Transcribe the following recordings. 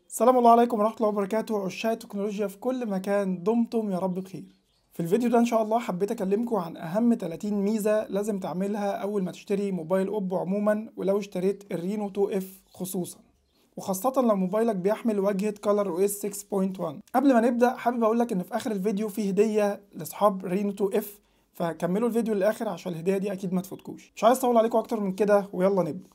السلام الله عليكم ورحمة الله وبركاته عشاق التكنولوجيا في كل مكان دمتم يا رب بخير في الفيديو ده ان شاء الله حبيت اكلمكم عن اهم 30 ميزة لازم تعملها اول ما تشتري موبايل اوبو عموما ولو اشتريت الرينو 2 اف خصوصا وخاصة لو موبايلك بيحمل واجهة كولر او اس 6.1 قبل ما نبدأ حابب اقول لك ان في اخر الفيديو فيه هدية لاصحاب رينو 2 اف فكملوا الفيديو للاخر عشان الهدية دي اكيد ما تفوتكوش مش عايز اطول عليكم اكتر من كده ويلا نبدأ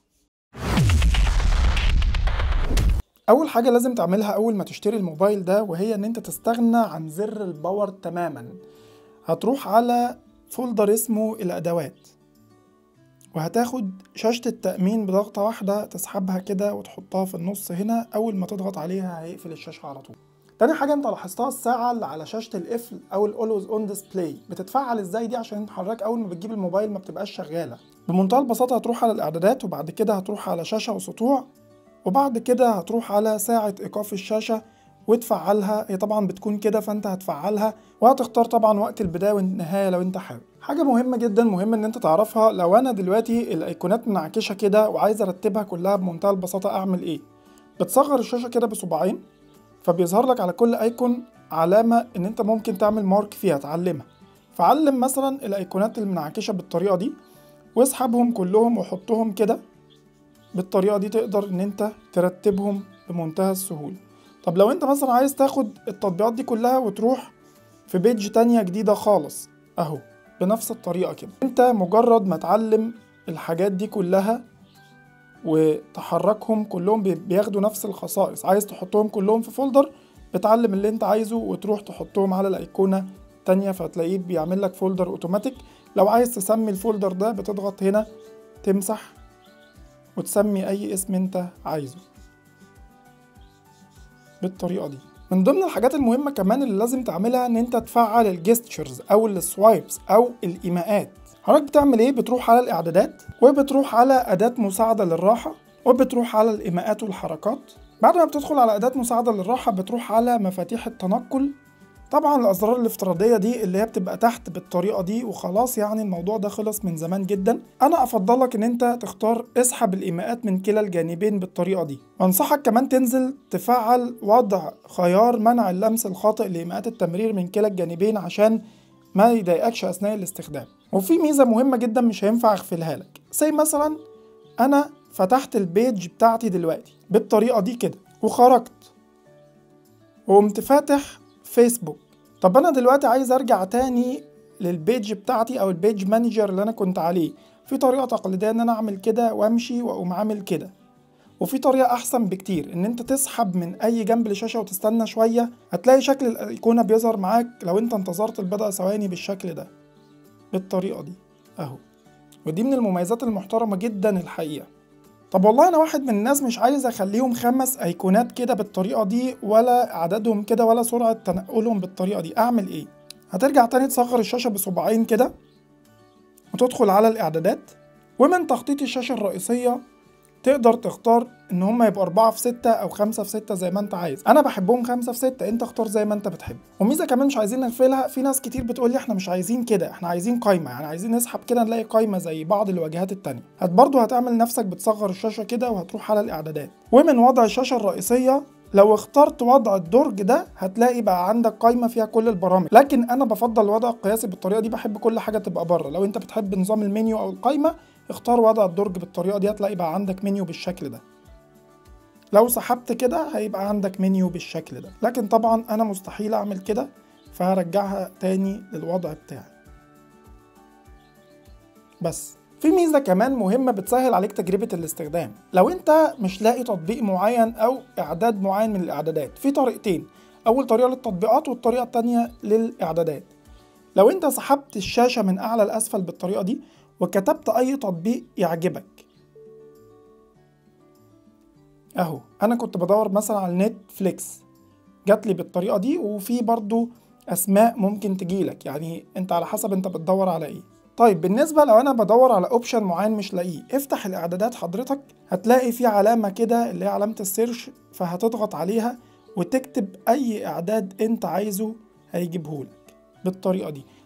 اول حاجه لازم تعملها اول ما تشتري الموبايل ده وهي ان انت تستغنى عن زر الباور تماما هتروح على فولدر اسمه الادوات وهتاخد شاشة التأمين بضغطة واحدة تسحبها كده وتحطها في النص هنا أول ما تضغط عليها هيقفل الشاشة على طول تاني حاجة انت لاحظتها الساعة اللي على شاشة القفل أو الأولوز أون ديسبلاي بتتفعل ازاي دي عشان حضرتك أول ما بتجيب الموبايل ما بتبقاش شغالة بمنتهى البساطة هتروح على الإعدادات وبعد كده هتروح على شاشة وسطوع وبعد كده هتروح على ساعة إيقاف الشاشة وتفعلها هي طبعا بتكون كده فانت هتفعلها وهتختار طبعا وقت البداية والنهاية لو انت حابب حاجة مهمة جدا مهم ان انت تعرفها لو انا دلوقتي الايقونات منعكشة كده وعايز ارتبها كلها بمنتهى البساطة اعمل ايه بتصغر الشاشة كده بصباعين فبيظهر لك على كل ايكون علامة ان انت ممكن تعمل مارك فيها تعلمها فعلم مثلا الايقونات المنعكشة بالطريقة دي واسحبهم كلهم وحطهم كده بالطريقة دي تقدر ان انت ترتبهم بمنتهى السهولة طب لو انت مثلا عايز تاخد التطبيقات دي كلها وتروح في بيج تانية جديدة خالص اهو بنفس الطريقة كده انت مجرد ما تعلم الحاجات دي كلها وتحركهم كلهم بياخدوا نفس الخصائص عايز تحطهم كلهم في فولدر بتعلم اللي انت عايزه وتروح تحطهم على الايقونة تانية فتلاقيه بيعمل لك فولدر اوتوماتيك لو عايز تسمي الفولدر ده بتضغط هنا تمسح وتسمي اي اسم انت عايزه بالطريقه دي من ضمن الحاجات المهمه كمان اللي لازم تعملها ان انت تفعل الجستشرز او السوايبس او الايماءات حضرتك بتعمل ايه بتروح على الاعدادات وبتروح على اداه مساعده للراحه وبتروح على الايماءات والحركات بعد ما بتدخل على اداه مساعده للراحه بتروح على مفاتيح التنقل طبعا الازرار الافتراضيه دي اللي هي بتبقى تحت بالطريقه دي وخلاص يعني الموضوع ده خلص من زمان جدا انا افضلك ان انت تختار اسحب الايماءات من كلا الجانبين بالطريقه دي وانصحك كمان تنزل تفعل وضع خيار منع اللمس الخاطئ لايماءات التمرير من كلا الجانبين عشان ما يضايقكش اثناء الاستخدام وفي ميزه مهمه جدا مش هينفع اغفلها لك زي مثلا انا فتحت البيج بتاعتي دلوقتي بالطريقه دي كده وخرجت وقمت فاتح فيسبوك طب انا دلوقتي عايز ارجع تاني للبيج بتاعتي او البيج مانجر اللي انا كنت عليه في طريقه تقليديه ان انا اعمل كده وامشي واقوم عامل كده وفي طريقه احسن بكتير ان انت تسحب من اي جنب الشاشه وتستنى شويه هتلاقي شكل الايقونه بيظهر معاك لو انت انتظرت البضع ثواني بالشكل ده بالطريقه دي اهو ودي من المميزات المحترمه جدا الحقيقه طب والله انا واحد من الناس مش عايز اخليهم خمس ايقونات كده بالطريقه دي ولا عددهم كده ولا سرعه تنقلهم بالطريقه دي اعمل ايه هترجع تاني تصغر الشاشه بصباعين كده وتدخل على الاعدادات ومن تخطيط الشاشه الرئيسيه تقدر تختار ان هم يبقوا 4 في 6 او 5 في 6 زي ما انت عايز انا بحبهم 5 في 6 انت اختار زي ما انت بتحب وميزه كمان مش عايزين نغفلها في ناس كتير بتقول لي احنا مش عايزين كده احنا عايزين قايمه يعني عايزين نسحب كده نلاقي قايمه زي بعض الواجهات التانية هت برضه هتعمل نفسك بتصغر الشاشه كده وهتروح على الاعدادات ومن وضع الشاشه الرئيسيه لو اخترت وضع الدرج ده هتلاقي بقى عندك قايمه فيها كل البرامج لكن انا بفضل الوضع القياسي بالطريقه دي بحب كل حاجه تبقى بره لو انت بتحب نظام المنيو او القايمه اختار وضع الدرج بالطريقه دي هتلاقي بقى عندك منيو بالشكل ده لو سحبت كده هيبقى عندك منيو بالشكل ده لكن طبعا انا مستحيل اعمل كده فهرجعها تاني للوضع بتاعي بس في ميزه كمان مهمه بتسهل عليك تجربه الاستخدام لو انت مش لاقي تطبيق معين او اعداد معين من الاعدادات في طريقتين اول طريقه للتطبيقات والطريقه التانية للاعدادات لو انت سحبت الشاشه من اعلى لاسفل بالطريقه دي وكتبت اي تطبيق يعجبك اهو انا كنت بدور مثلا على نتفليكس جات لي بالطريقه دي وفي برضو اسماء ممكن تجيلك يعني انت على حسب انت بتدور على ايه طيب بالنسبه لو انا بدور على اوبشن معين مش لاقيه افتح الاعدادات حضرتك هتلاقي في علامه كده اللي هي علامه السيرش فهتضغط عليها وتكتب اي اعداد انت عايزه هيجيبهولك بالطريقه دي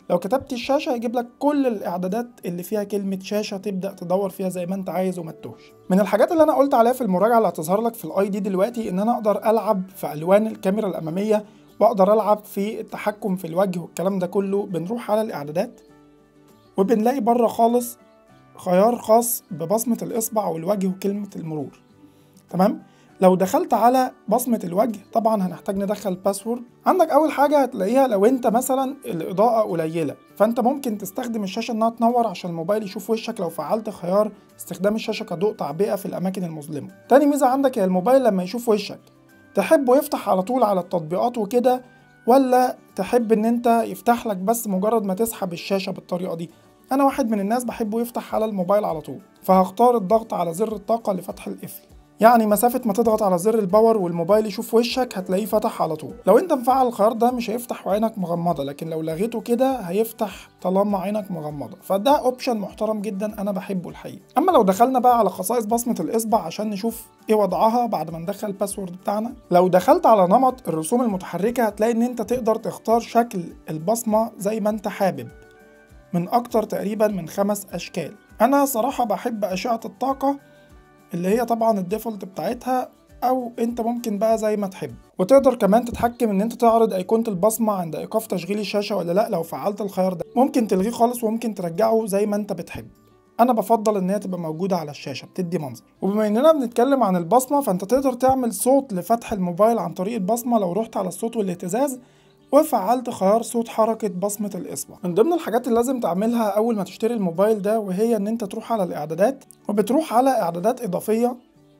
لو كتبت الشاشه هيجيب لك كل الاعدادات اللي فيها كلمه شاشه تبدا تدور فيها زي ما انت عايز وما تتوهش من الحاجات اللي انا قلت عليها في المراجعه اللي هتظهر لك في الاي دي دلوقتي ان انا اقدر العب في الوان الكاميرا الاماميه واقدر العب في التحكم في الوجه والكلام ده كله بنروح على الاعدادات وبنلاقي بره خالص خيار خاص ببصمه الاصبع والوجه وكلمه المرور تمام لو دخلت على بصمة الوجه طبعا هنحتاج ندخل باسورد عندك أول حاجة هتلاقيها لو أنت مثلا الإضاءة قليلة فأنت ممكن تستخدم الشاشة إنها تنور عشان الموبايل يشوف وشك لو فعلت خيار استخدام الشاشة كضوء تعبئة في الأماكن المظلمة تاني ميزة عندك هي الموبايل لما يشوف وشك تحبه يفتح على طول على التطبيقات وكده ولا تحب إن أنت يفتح لك بس مجرد ما تسحب الشاشة بالطريقة دي أنا واحد من الناس بحبه يفتح على الموبايل على طول فهختار الضغط على زر الطاقة لفتح القفل يعني مسافة ما تضغط على زر الباور والموبايل يشوف وشك هتلاقيه فتح على طول لو انت مفعل الخيار ده مش هيفتح وعينك مغمضة لكن لو لغيته كده هيفتح طالما عينك مغمضة فده اوبشن محترم جدا انا بحبه الحقيقة اما لو دخلنا بقى على خصائص بصمة الاصبع عشان نشوف ايه وضعها بعد ما ندخل الباسورد بتاعنا لو دخلت على نمط الرسوم المتحركة هتلاقي ان انت تقدر تختار شكل البصمة زي ما انت حابب من اكتر تقريبا من خمس اشكال انا صراحة بحب اشعة الطاقة اللي هي طبعا الديفولت بتاعتها او انت ممكن بقى زي ما تحب وتقدر كمان تتحكم ان انت تعرض ايقونة البصمة عند ايقاف تشغيل الشاشة ولا لا لو فعلت الخيار ده ممكن تلغيه خالص وممكن ترجعه زي ما انت بتحب انا بفضل ان هي تبقى موجودة على الشاشة بتدي منظر وبما اننا بنتكلم عن البصمة فانت تقدر تعمل صوت لفتح الموبايل عن طريق البصمة لو رحت على الصوت والاهتزاز وفعلت خيار صوت حركة بصمة الإصبع من ضمن الحاجات اللي لازم تعملها أول ما تشتري الموبايل ده وهي إن أنت تروح على الإعدادات وبتروح على إعدادات إضافية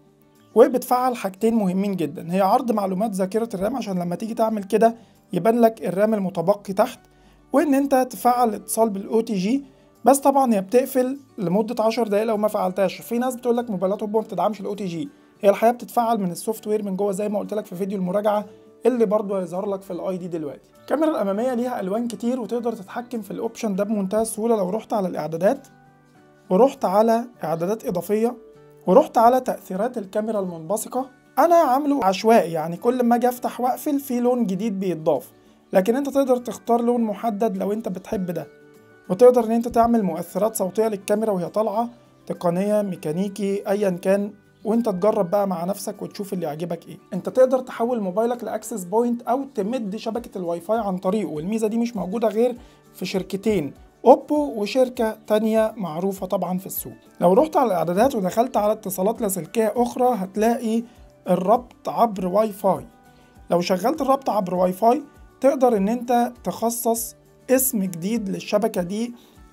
وبتفعل حاجتين مهمين جدا هي عرض معلومات ذاكرة الرام عشان لما تيجي تعمل كده يبان لك الرام المتبقي تحت وإن أنت تفعل اتصال بالأو تي جي بس طبعا هي بتقفل لمدة 10 دقايق لو ما فعلتهاش في ناس بتقول لك موبايلات اوبو ما بتدعمش الاو تي جي هي الحقيقة بتتفعل من السوفت وير من جوه زي ما قلت لك في فيديو المراجعة اللي برضه هيظهر لك في الاي دي دلوقتي الكاميرا الاماميه ليها الوان كتير وتقدر تتحكم في الاوبشن ده بمنتهى السهوله لو رحت على الاعدادات ورحت على اعدادات اضافيه ورحت على تاثيرات الكاميرا المنبثقه انا عامله عشوائي يعني كل ما اجي افتح واقفل في لون جديد بيتضاف لكن انت تقدر تختار لون محدد لو انت بتحب ده وتقدر ان انت تعمل مؤثرات صوتيه للكاميرا وهي طالعه تقنيه ميكانيكي ايا كان وانت تجرب بقى مع نفسك وتشوف اللي يعجبك ايه انت تقدر تحول موبايلك لاكسس بوينت او تمد شبكه الواي فاي عن طريقه والميزه دي مش موجوده غير في شركتين اوبو وشركه تانية معروفه طبعا في السوق لو رحت على الاعدادات ودخلت على اتصالات لاسلكيه اخرى هتلاقي الربط عبر واي فاي لو شغلت الربط عبر واي فاي تقدر ان انت تخصص اسم جديد للشبكه دي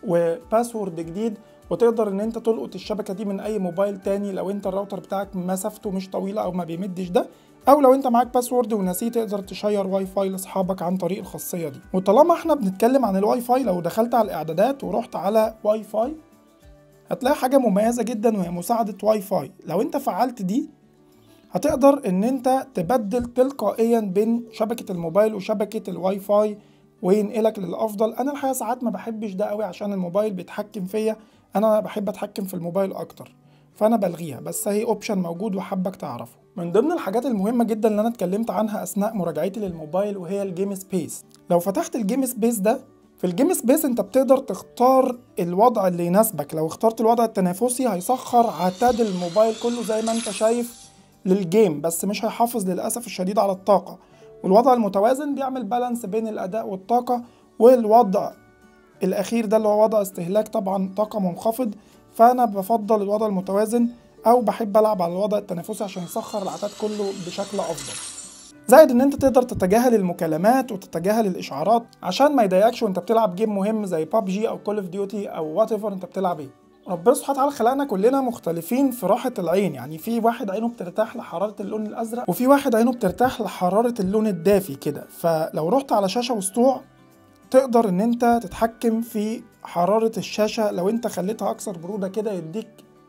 وباسورد جديد وتقدر ان انت تلقط الشبكه دي من اي موبايل تاني لو انت الراوتر بتاعك مسافته مش طويله او ما بيمدش ده او لو انت معاك باسورد ونسيه تقدر تشير واي فاي لاصحابك عن طريق الخاصيه دي وطالما احنا بنتكلم عن الواي فاي لو دخلت على الاعدادات ورحت على واي فاي هتلاقي حاجه مميزه جدا وهي مساعده واي فاي لو انت فعلت دي هتقدر ان انت تبدل تلقائيا بين شبكه الموبايل وشبكه الواي فاي وينقلك للافضل انا الحقيقه ساعات ما بحبش ده قوي عشان الموبايل بيتحكم فيا انا بحب اتحكم في الموبايل اكتر فانا بلغيها بس هي اوبشن موجود وحابك تعرفه من ضمن الحاجات المهمه جدا اللي انا اتكلمت عنها اثناء مراجعتي للموبايل وهي الجيم سبيس لو فتحت الجيم سبيس ده في الجيم سبيس انت بتقدر تختار الوضع اللي يناسبك لو اخترت الوضع التنافسي هيسخر عتاد الموبايل كله زي ما انت شايف للجيم بس مش هيحافظ للاسف الشديد على الطاقه والوضع المتوازن بيعمل بالانس بين الاداء والطاقه والوضع الاخير ده اللي هو وضع استهلاك طبعا طاقه منخفض فانا بفضل الوضع المتوازن او بحب العب على الوضع التنافسي عشان يسخر العتاد كله بشكل افضل زائد ان انت تقدر تتجاهل المكالمات وتتجاهل الاشعارات عشان ما يضايقكش وانت بتلعب جيم مهم زي بابجي او كول اوف ديوتي او وات ايفر انت بتلعب ايه ربنا سبحانه وتعالى خلقنا كلنا مختلفين في راحة العين يعني في واحد عينه بترتاح لحرارة اللون الأزرق وفي واحد عينه بترتاح لحرارة اللون الدافي كده فلو رحت على شاشة وسطوع تقدر ان انت تتحكم في حرارة الشاشة لو انت خليتها اكثر برودة كده يديك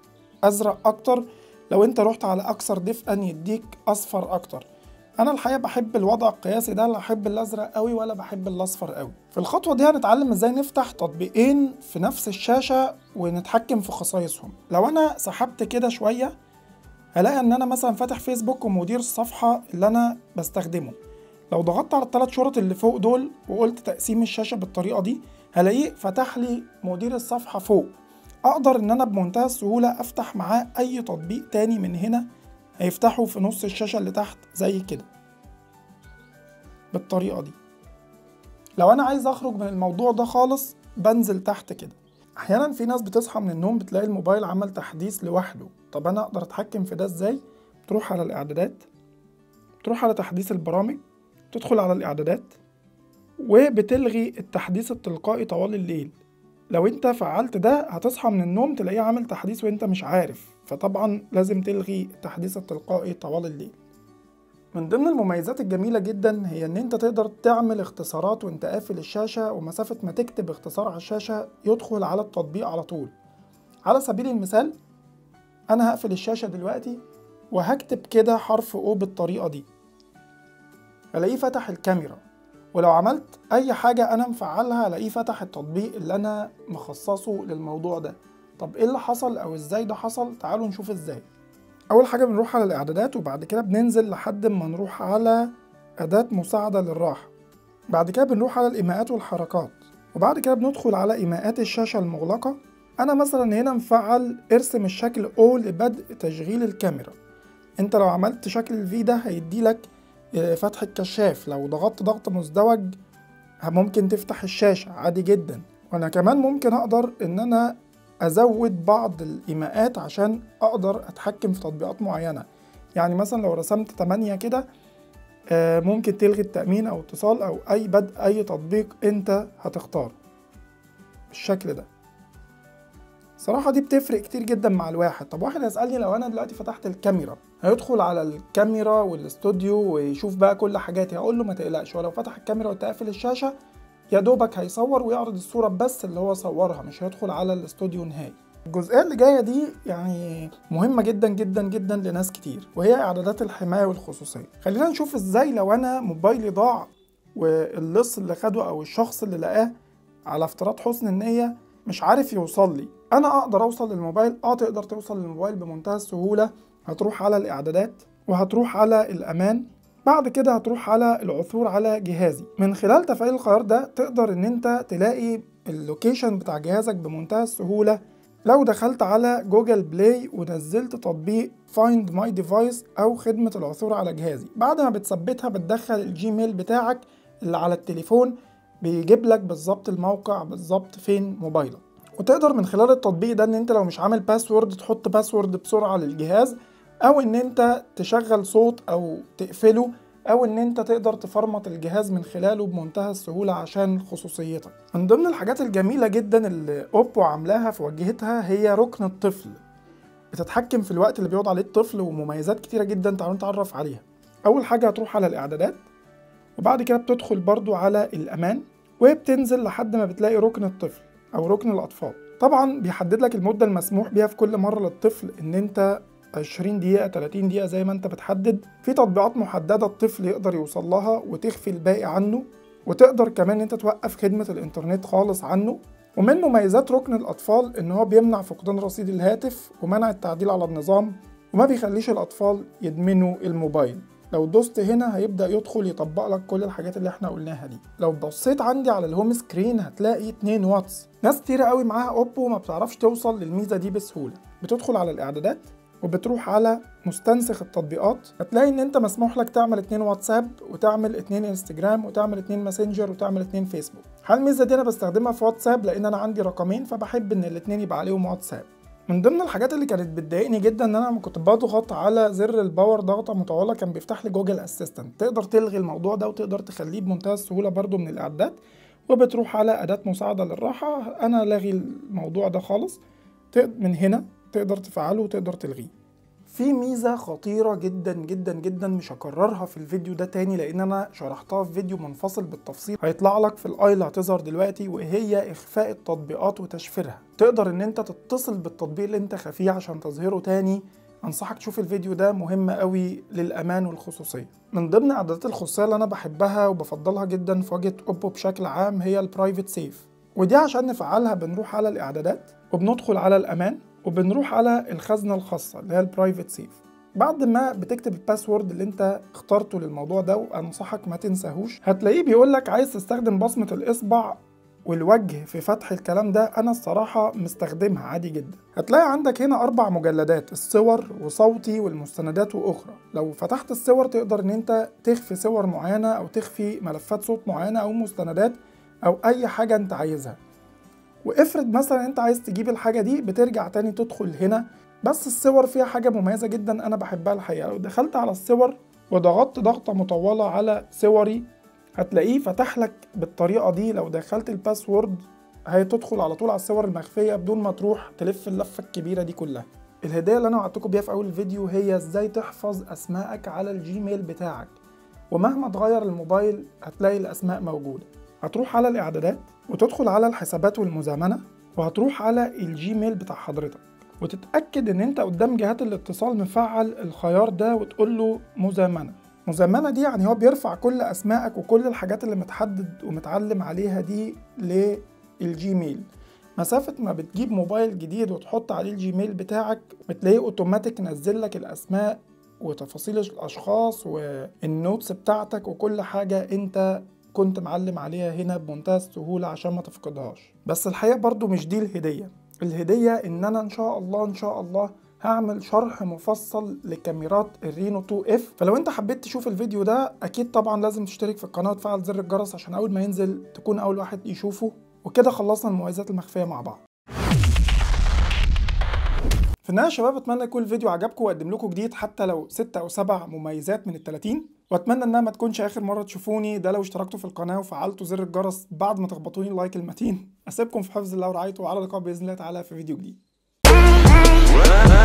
ازرق اكتر لو انت رحت على اكثر دفئا يديك اصفر اكتر انا الحقيقه بحب الوضع القياسي ده لا بحب الازرق قوي ولا بحب الاصفر قوي في الخطوه دي هنتعلم ازاي نفتح تطبيقين في نفس الشاشه ونتحكم في خصائصهم لو انا سحبت كده شويه هلاقي ان انا مثلا فاتح فيسبوك ومدير الصفحه اللي انا بستخدمه لو ضغطت على الثلاث شرط اللي فوق دول وقلت تقسيم الشاشه بالطريقه دي هلاقيه فتح لي مدير الصفحة فوق اقدر ان انا بمنتهى السهولة افتح معاه اي تطبيق تاني من هنا هيفتحه في نص الشاشة اللي تحت زي كده بالطريقة دي لو انا عايز اخرج من الموضوع ده خالص بنزل تحت كده احيانا في ناس بتصحى من النوم بتلاقي الموبايل عمل تحديث لوحده طب انا اقدر اتحكم في ده ازاي تروح على الاعدادات تروح على تحديث البرامج تدخل على الاعدادات وبتلغي التحديث التلقائي طوال الليل لو انت فعلت ده هتصحى من النوم تلاقيه عامل تحديث وانت مش عارف فطبعا لازم تلغي التحديث التلقائي طوال الليل من ضمن المميزات الجميلة جدا هي ان انت تقدر تعمل اختصارات وانت قافل الشاشة ومسافة ما تكتب اختصار على الشاشة يدخل على التطبيق على طول على سبيل المثال انا هقفل الشاشة دلوقتي وهكتب كده حرف او بالطريقة دي الاقيه فتح الكاميرا ولو عملت اي حاجة انا مفعلها الاقيه فتح التطبيق اللي انا مخصصه للموضوع ده طب ايه اللي حصل او ازاي ده حصل تعالوا نشوف ازاي اول حاجة بنروح على الاعدادات وبعد كده بننزل لحد ما نروح على اداة مساعدة للراحة بعد كده بنروح على الايماءات والحركات وبعد كده بندخل على ايماءات الشاشة المغلقة انا مثلا هنا مفعل ارسم الشكل او لبدء تشغيل الكاميرا انت لو عملت شكل الفي ده هيديلك فتح الكشاف لو ضغطت ضغط مزدوج ممكن تفتح الشاشة عادي جدا وانا كمان ممكن اقدر ان انا ازود بعض الايماءات عشان اقدر اتحكم في تطبيقات معينة يعني مثلا لو رسمت 8 كده ممكن تلغي التأمين او اتصال او اي بدء اي تطبيق انت هتختاره بالشكل ده صراحة دي بتفرق كتير جدا مع الواحد طب واحد هيسألني لو أنا دلوقتي فتحت الكاميرا هيدخل على الكاميرا والاستوديو ويشوف بقى كل حاجاتي هقول له ما تقلقش ولو فتح الكاميرا وتقفل الشاشة يا دوبك هيصور ويعرض الصورة بس اللي هو صورها مش هيدخل على الاستوديو نهائي الجزئية اللي جاية دي يعني مهمة جدا جدا جدا لناس كتير وهي إعدادات الحماية والخصوصية خلينا نشوف إزاي لو أنا موبايلي ضاع واللص اللي خده أو الشخص اللي لقاه على افتراض حسن النية مش عارف يوصل لي انا اقدر اوصل للموبايل اه تقدر توصل للموبايل بمنتهى السهوله هتروح على الاعدادات وهتروح على الامان بعد كده هتروح على العثور على جهازي من خلال تفعيل الخيار ده تقدر ان انت تلاقي اللوكيشن بتاع جهازك بمنتهى السهوله لو دخلت على جوجل بلاي ونزلت تطبيق Find My Device أو خدمة العثور على جهازي بعد ما بتثبتها بتدخل الجيميل بتاعك اللي على التليفون بيجيب لك بالظبط الموقع بالظبط فين موبايلك وتقدر من خلال التطبيق ده ان انت لو مش عامل باسورد تحط باسورد بسرعة للجهاز او ان انت تشغل صوت او تقفله او ان انت تقدر تفرمط الجهاز من خلاله بمنتهى السهولة عشان خصوصيتك من ضمن الحاجات الجميلة جدا اللي اوبو عاملاها في واجهتها هي ركن الطفل بتتحكم في الوقت اللي بيقعد عليه الطفل ومميزات كتيرة جدا تعالوا نتعرف عليها اول حاجة هتروح على الاعدادات وبعد كده بتدخل برضو على الامان وبتنزل لحد ما بتلاقي ركن الطفل او ركن الاطفال طبعا بيحدد لك المده المسموح بيها في كل مره للطفل ان انت 20 دقيقة 30 دقيقة زي ما انت بتحدد في تطبيقات محددة الطفل يقدر يوصل لها وتخفي الباقي عنه وتقدر كمان انت توقف خدمة الانترنت خالص عنه ومن مميزات ركن الاطفال ان هو بيمنع فقدان رصيد الهاتف ومنع التعديل على النظام وما بيخليش الاطفال يدمنوا الموبايل لو دوست هنا هيبدأ يدخل يطبق لك كل الحاجات اللي احنا قلناها دي لو بصيت عندي على الهوم سكرين هتلاقي 2 واتس ناس كتيرة قوي معاها اوبو ما بتعرفش توصل للميزة دي بسهولة بتدخل على الاعدادات وبتروح على مستنسخ التطبيقات هتلاقي ان انت مسموح لك تعمل اتنين واتساب وتعمل اتنين انستجرام وتعمل اتنين ماسنجر وتعمل اتنين فيسبوك هل الميزه دي انا بستخدمها في واتساب لان انا عندي رقمين فبحب ان الاتنين يبقى عليهم واتساب من ضمن الحاجات اللي كانت بتضايقني جدا ان انا لما كنت بضغط على زر الباور ضغطه مطوله كان بيفتح لي جوجل اسيستنت تقدر تلغي الموضوع ده وتقدر تخليه بمنتهى السهوله برده من الاعدادات وبتروح على اداه مساعده للراحه انا لاغي الموضوع ده خالص من هنا تقدر تفعله وتقدر تلغيه في ميزة خطيرة جدا جدا جدا مش هكررها في الفيديو ده تاني لان انا شرحتها في فيديو منفصل بالتفصيل هيطلع لك في الاي اللي هتظهر دلوقتي وهي اخفاء التطبيقات وتشفيرها تقدر ان انت تتصل بالتطبيق اللي انت خفيه عشان تظهره تاني انصحك تشوف الفيديو ده مهم قوي للامان والخصوصيه من ضمن اعدادات الخصوصيه اللي انا بحبها وبفضلها جدا في واجهه اوبو بشكل عام هي البرايفت سيف ودي عشان نفعلها بنروح على الاعدادات وبندخل على الامان وبنروح على الخزنة الخاصة اللي هي البرايفت سيف بعد ما بتكتب الباسورد اللي انت اخترته للموضوع ده وانصحك ما تنساهوش هتلاقيه بيقول لك عايز تستخدم بصمة الاصبع والوجه في فتح الكلام ده انا الصراحة مستخدمها عادي جدا هتلاقي عندك هنا اربع مجلدات الصور وصوتي والمستندات واخرى لو فتحت الصور تقدر ان انت تخفي صور معينة او تخفي ملفات صوت معينة او مستندات او اي حاجة انت عايزها وافرض مثلا انت عايز تجيب الحاجة دي بترجع تاني تدخل هنا بس الصور فيها حاجة مميزة جدا انا بحبها الحقيقة لو دخلت على الصور وضغطت ضغطة مطولة على صوري هتلاقيه فتح لك بالطريقة دي لو دخلت الباسورد هتدخل على طول على الصور المخفية بدون ما تروح تلف اللفة الكبيرة دي كلها الهدية اللي انا وعدتكم بيها في اول الفيديو هي ازاي تحفظ اسمائك على الجيميل بتاعك ومهما تغير الموبايل هتلاقي الاسماء موجودة هتروح على الاعدادات وتدخل على الحسابات والمزامنة وهتروح على الجيميل بتاع حضرتك وتتأكد ان انت قدام جهات الاتصال مفعل الخيار ده وتقول له مزامنة مزامنة دي يعني هو بيرفع كل اسمائك وكل الحاجات اللي متحدد ومتعلم عليها دي للجيميل مسافة ما بتجيب موبايل جديد وتحط عليه الجيميل بتاعك بتلاقيه اوتوماتيك نزل لك الاسماء وتفاصيل الاشخاص والنوتس بتاعتك وكل حاجة انت كنت معلم عليها هنا بمنتهى السهولة عشان ما تفقدهاش بس الحقيقة برضو مش دي الهدية الهدية ان انا ان شاء الله ان شاء الله هعمل شرح مفصل لكاميرات الرينو 2 اف فلو انت حبيت تشوف الفيديو ده اكيد طبعا لازم تشترك في القناة وتفعل زر الجرس عشان اول ما ينزل تكون اول واحد يشوفه وكده خلصنا المميزات المخفية مع بعض في النهاية يا شباب اتمنى يكون الفيديو عجبكم واقدم لكم جديد حتى لو 6 او 7 مميزات من ال 30 واتمنى انها ما تكونش اخر مره تشوفوني ده لو اشتركتوا في القناه وفعلتوا زر الجرس بعد ما تخبطوني اللايك المتين اسيبكم في حفظ الله ورعايته وعلى اللقاء باذن الله تعالى في فيديو جديد